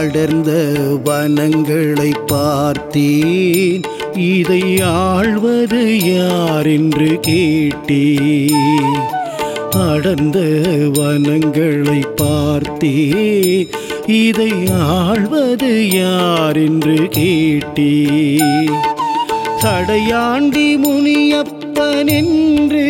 அடர்ந்த வனங்களை பார்த்தேன் இதை ஆள்வது யார் என்று கேட்டேன் அடர்ந்த வனங்களை பார்த்தேன் இதை ஆள்வது யார் என்று கேட்டேன் சடையாண்டி முனியப்பன் என்று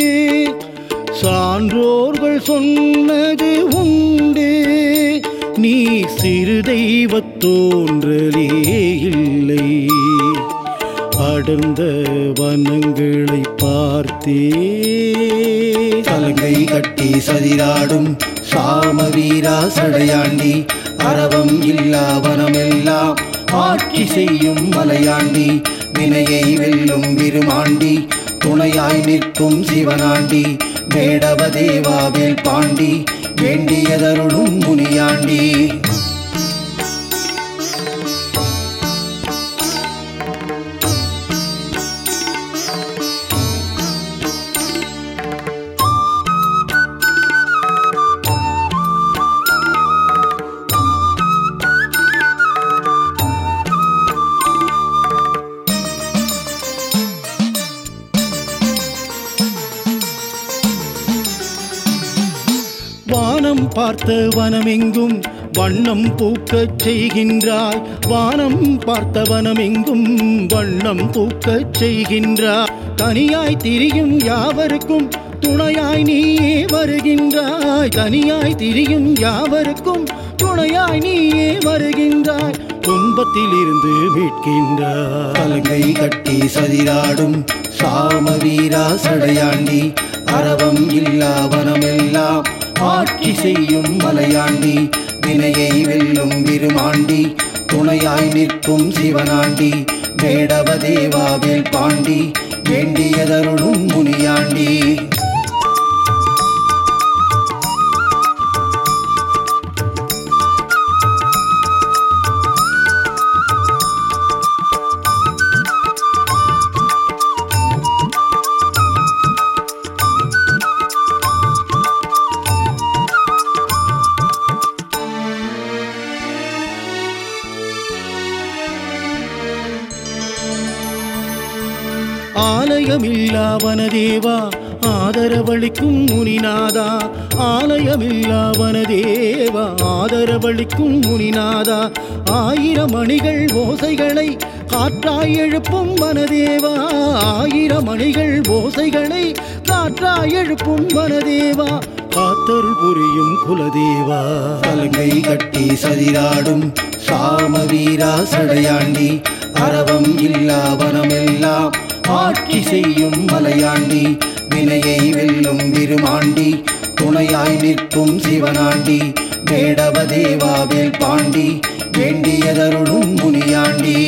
சான்றோர்கள் சொன்னது உண்டு நீ சிறு தெய்வத் தோன்றலே இல்லை அடர்ந்த வனங்களை பார்த்தே சலங்கை கட்டி சதிராடும் சாம வீரா சடையாண்டி அரவம் இல்லா வனமெல்லாம் ஆட்சி செய்யும் மலையாண்டி வினையை வெல்லும் விருமாண்டி துணையாய் நிற்கும் சிவனாண்டி வேடவ தேவாவேல் பாண்டி வேண்டியதருளும் முனியாண்டி வானம் பார்த்த வனமெங்கும் வண்ணம் பூக்கச் செய்கின்றாய் வானம் பார்த்த வனமெங்கும் வண்ணம் பூக்கச் செய்கின்றாய் தனியாய் திரியும் யாவருக்கும் துணையாய் நீயே வருகின்றாய் தனியாய் திரியும் யாவருக்கும் துணையாய் நீயே வருகின்றாய் துன்பத்திலிருந்து மீட்கின்றாய் சலங்கை கட்டி சதிராடும் சாம வீரா சடையாண்டி அரவம் இல்லா வனமெல்லாம் ஆட்சி செய்யும் மலையாண்டி வினையை வெல்லும் விருமாண்டி துணையாய் நிற்கும் சிவனாண்டி வேடவ தேவாவேல் பாண்டி வேண்டியதருளும் முனியாண்டி ஆலயமில்லாவன தேவா ஆதரவளிக்கும் முனிநாதா ஆலயமில்லாவன தேவா ஆதரவளிக்கும் முனிநாதா ஆயிரம் மணிகள் ஓசைகளை காற்றாய் எழுப்பும் வனதேவா ஆயிரம் மணிகள் ஓசைகளை காற்றாய் எழுப்பும் வனதேவா காத்தருள் புரியும் குலதேவா சலங்கை கட்டி சதிராடும் சாம வீரா சடையாண்டி அரவம் இல்லா வனமெல்லாம் ஆட்சி செய்யும் மலையாண்டி வினையை வெல்லும் விருமாண்டி துணையாய் நிற்கும் சிவனாண்டி வேடவ தேவாவேல் பாண்டி வேண்டியதருளும் முனியாண்டி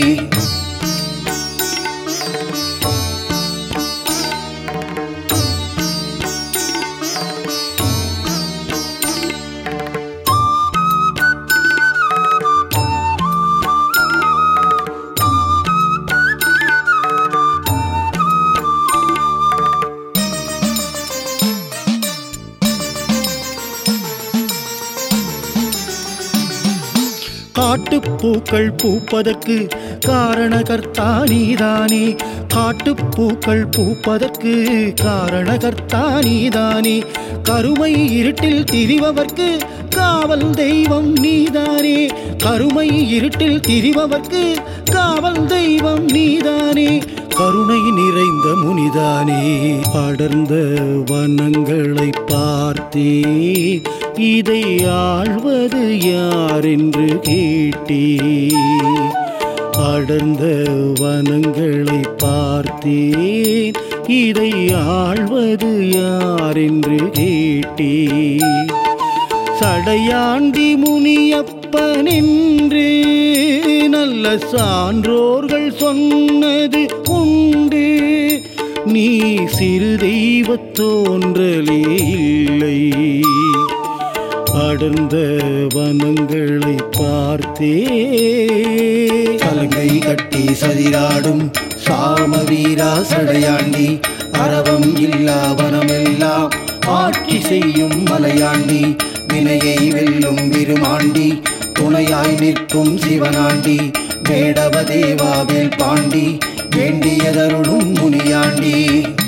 காட்டுப்பூக்கள் பூப்பதற்கு காரணகர்த்தா நீதானே காட்டுப்பூக்கள் பூப்பதற்கு காரணகர்த்தா நீதானே கருமை இருட்டில் திரிபவர்க்கு காவல் தெய்வம் நீதானே கருமை இருட்டில் திரிபவர்க்கு காவல் தெய்வம் நீதானே கருணை நிறைந்த முனிதானே அடர்ந்த வனங்களை பார்த்தே இதை ஆழ்வது யார் என்று கேட்டே அடர்ந்த வனங்களை பார்த்தேன் இதை ஆழ்வது யார் என்று கேட்டே சடையாண்டி முனியப்பன் என்று நல்ல சான்றோர்கள் சொன்னது உண்டு நீ சிறு தெய்வத் தோன்றலே இல்லை அடர்ந்த வனங்களை பார்த்தே சலங்கை கட்டி சதிராடும் சாம வீரா சடையாண்டி அரவம் இல்லா வனமெல்லாம் ஆட்சி செய்யும் மலையாண்டி வினையை வெல்லும் விருமாண்டி துணையாய் நிற்கும் சிவனாண்டி வேடவ தேவாவேல் பாண்டி வேண்டியதருளும் முனியாண்டி